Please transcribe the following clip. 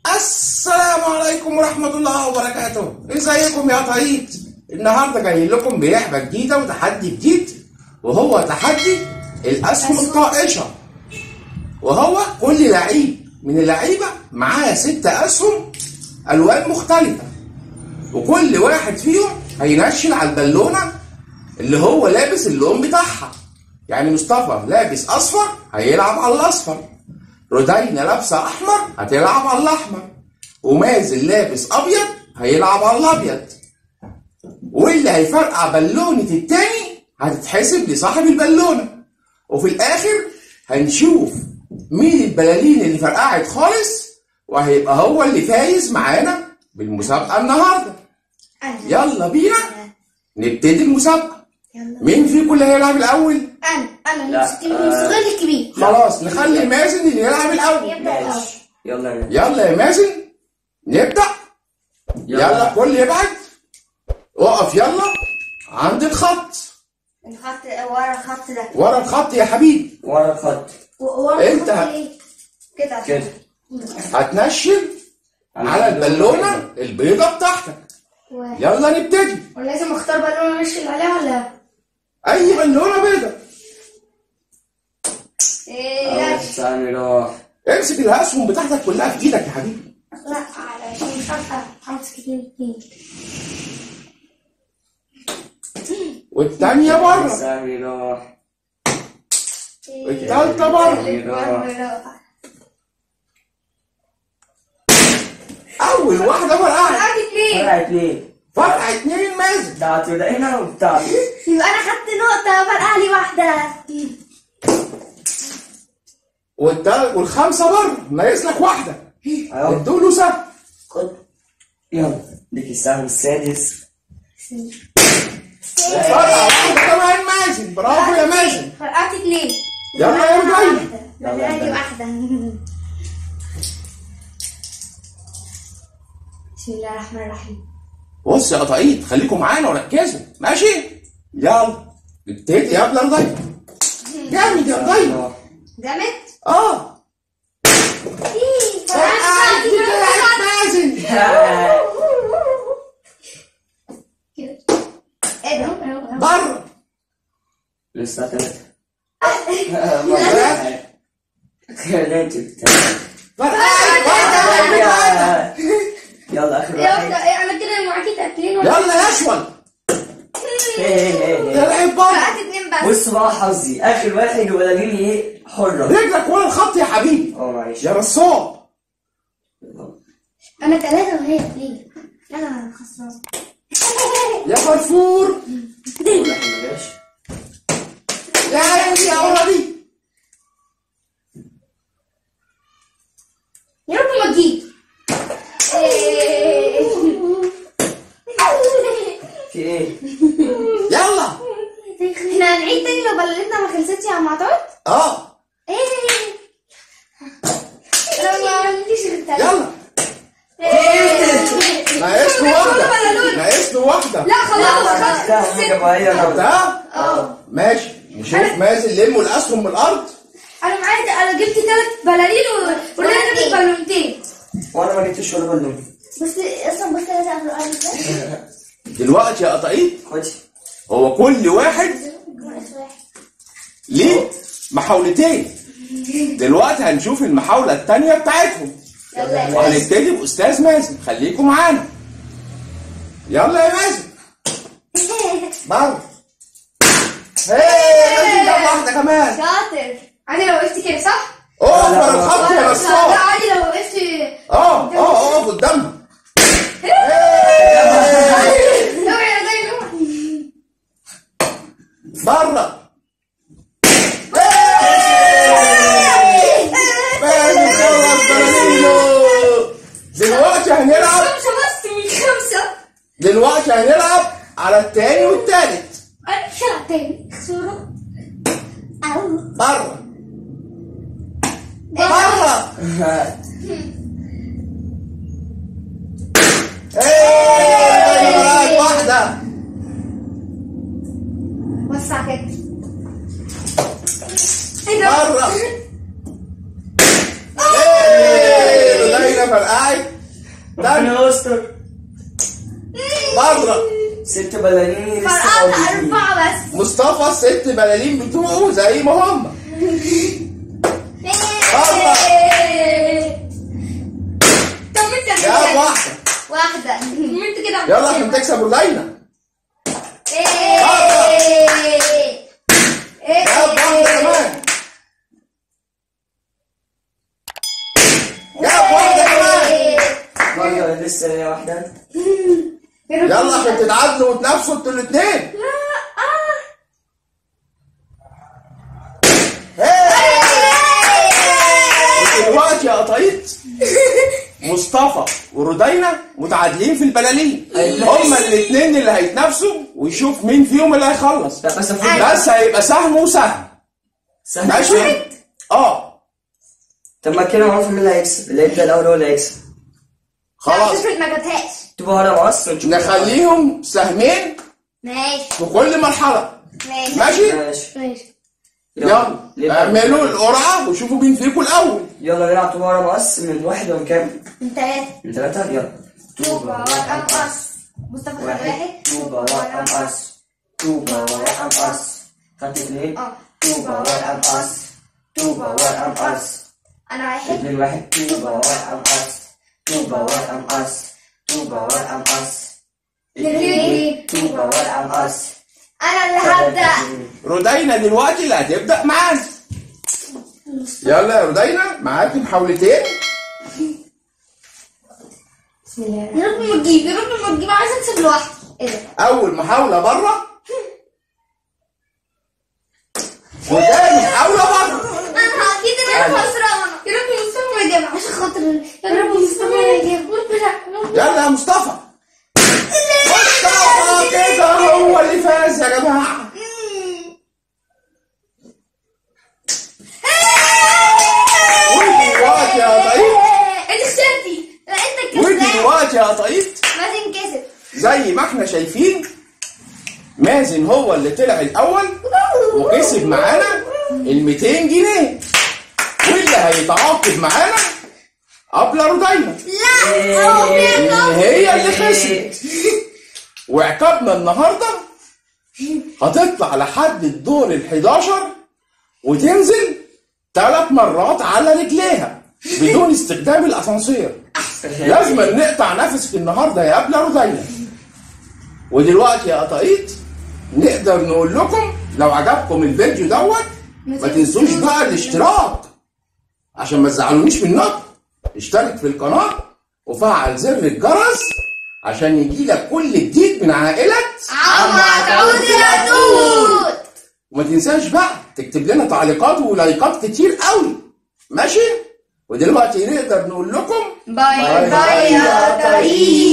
السلام عليكم ورحمة الله وبركاته ازيكم يا طريق النهاردة جاي لكم بلعبة جديدة وتحدي جديد وهو تحدي الأسهم الطائشة وهو كل لعيب من اللعيبة معاه ست أسهم ألوان مختلفة وكل واحد فيهم هينشن على البالونة اللي هو لابس اللون بتاعها يعني مصطفى لابس أصفر هيلعب على الأصفر رودينا لابسه احمر هتلعب على الاحمر ومازن لابس ابيض هيلعب على الابيض واللي هيفرقع بالونه التاني هتتحسب لصاحب البالونه وفي الاخر هنشوف مين البلالين اللي فرقعت خالص وهيبقى هو اللي فايز معانا بالمسابقه النهارده أنا يلا بينا نبتدي المسابقه يلا مين فيكم اللي هيلعب الاول أنا أنا لا، نفسي من الصغير للكبير خلاص نخلي مازن اللي يلعب الاول يبدأ الأول ماشي يلا يا يلا يا مازن نبدأ يلا كل يبعد اقف يلا عند الخط الخط ورا الخط ده ورا الخط يا حبيبي ورا الخط و- ورا أنت. الخط إيه؟ كده عشان- كده هتنشن على البالونة البيضة بتاعتك و- يلا نبتدي ولازم اختار بالونه انشل عليها ولا أي بالونة بيضة ايه أول لا ثاني راح امسك الأسهم بتاعتك كلها في إيدك يا حبيبي لا علشان مش عارفه امسك اتنين اتنين والتانية بره ثاني راح والتالتة بره مرة. أول واحدة فرقعت فرقعت اتنين فرقت ليه؟ فرقع اتنين مازن بتاعته ده هنا وبتاعته يبقى انا خدت نقطة فرقع لي واحدة والتال... والخمسة بره ناقص لك واحدة أهو. ادوله سهم خد يلا ليك السهم السادس فرقع واحدة كمان مازن برافو يا مازن فرقعت اتنين يلا يا رجاية يلا يلا. دي واحدة بسم الله الرحمن الرحيم بص يا قطايط خليكم معانا وركزوا ماشي يلا ابتدي يا ابن رضيع جامد يا رضيع راح. جامد اه إيه، فرقعت فرقعت طلعت مازن كده. ايه ده اهو اهو بره لسه ثلاثة ثلاثة. كده انت فرقعت واحدة واحدة واحدة يلا اخر ايه واحدة واحد ايه انا كده معاكي تاكلين ولا يلا يا اشول هي هي هي طلعت بره فرقعت اتنين بس بص بقى حظي اخر واحد ولا لي ايه حرة رجلك ورا الخط يا حبيبي اه معلش يا رصاب انا ثلاثة وهي اتنين انا خسران يا فرفور واحد بلاش يا عيني يا ولدي يا رب ما تجيب إيه. في ايه؟ يلا احنا هنعيد تاني لو بلدنا ما خلصتش يا معتاد اه ايه لو ما عملتيش غير تلاتة. يلا إيه. ناقص له واحدة ناقص له واحدة لا خلاص خلاص حاجة معينة ده اه ماشي نشوف مازن لموا الاسهم من الارض انا معايا انا جبت ثلاث بلالين و- ورنا جبت بالونتين وانا ما جبتش ولا بالون بس اصلا بص ثلاثة قبل الارض ازاي؟ دلوقتي يا قطايط خد هو كل واحد ناقص واحد. ليه محاولتين دلوقتي هنشوف المحاولة التانية بتاعتهم يلا يا وهنبتدي بأستاذ مازن خليكم معانا يلا يا مازن بره هي مازن جاب واحدة كمان شاطر عادي لو وقفت كده صح؟ اقف ورا الخط يا لا نصاب عادي لو وقفت اه اه اقف قدامها اوعي يا زي نوح بره مازن خلص بلالينو دلوقتي هنلعب خمسة بس من خمسة دلوقتي هنلعب على التاني والتالت ارجع تاني صورة أو بره بره ايه معاك واحدة وسع كده ايه ده؟ بره ايه ليلى فرقعت تاني ربنا يستر بره ست بلالين لسه فرقت موجودين أربعة بس مصطفى الست بلالين بتوعه زي ما هم طب انت جاب كده واحده واحدة انت كده يلا عشان تكسب رودينا ايه جاب واحده كمان جاب واحده كمان برضه لسه هي واحدة يلا عشان تتعادلوا وتنافسوا انتوا الاثنين دلوقتي يا قطايط مصطفى ورودينا متعادلين في البلالين هما الاثنين اللي هيتنافسوا ويشوف مين فيهم اللي هيخلص لا بس المفروض بس هيبقى سهم وسهم سهل ماشي اه طب ما كده معروف مين اللي هيكسب اللي يبدأ الأول هو اللي هيكسب خلاص تفرق ما جابهاش تبقى ورا مقص ونشوف نخليهم سهمين ماشي في كل مرحلة ماشي ماشي ماشي ماشي يلا اعملوا القرعة وشوفوا مين فيكم الأول يلا نلعب طوبة ورا مقص من واحد ومن كام؟ انت ايه من ثلاثة يلا طوبة ورقة مقص مصطفى خد واحد واحد طوبة ورقة مقص طوبة ورقة مقص خدت اثنين اه طوبة ورقة مقص طوبة ورقة مقص انا واحد اتنين واحد طوبة ورقة مقص طوبة ورقة مقص طوبة ورقة مقص اتنين طوبة ورقة مقص انا اللي هبدأ رودينا دلوقتي اللي هتبدأ معانا يلا يا رودينا معاكي محاولتين بسم الله يا رب ما تجيب يا رب ما تجيب عايز اكسب لوحدي ايه ده أول محاولة بره وتاني محاولة بره انا اكيد ان انا خسرانه يا رب مصطفى ما يجيبها عشان خاطر يا رب مصطفى ما يجيبها ربنا يلا يا مصطفى مصطفى كده هو اللي فاز يا جماعة ودلوقتي يا طيب انت خسرتي لا انت الكسبان ودلوقتي يا طيب مازن كسب زي ما احنا شايفين مازن هو اللي طلع الاول وكسب معانا ال 200 جنيه واللي هيتعاقب معانا ابله رودينا لا هو في ان عقاب. هي اللي خسرت وعقابنا النهارده هتطلع لحد الدور ال 11 وتنزل ثلاث مرات على رجليها بدون استخدام الاسانسير لازم نقطع نفسك النهارده يا ابله رودينا ودلوقتي يا قطايط نقدر نقول لكم لو عجبكم الفيديو دوت ما تنسوش بقى الاشتراك عشان ما تزعلونيش منكم اشترك في القناه وفعل زر الجرس عشان يجيلك كل جديد من عائله عم تعود يا توت وما تنساش بقى تكتب لنا تعليقات ولايكات كتير قوي ماشي ودلوقتي نقدر نقول لكم باي باي يا طريق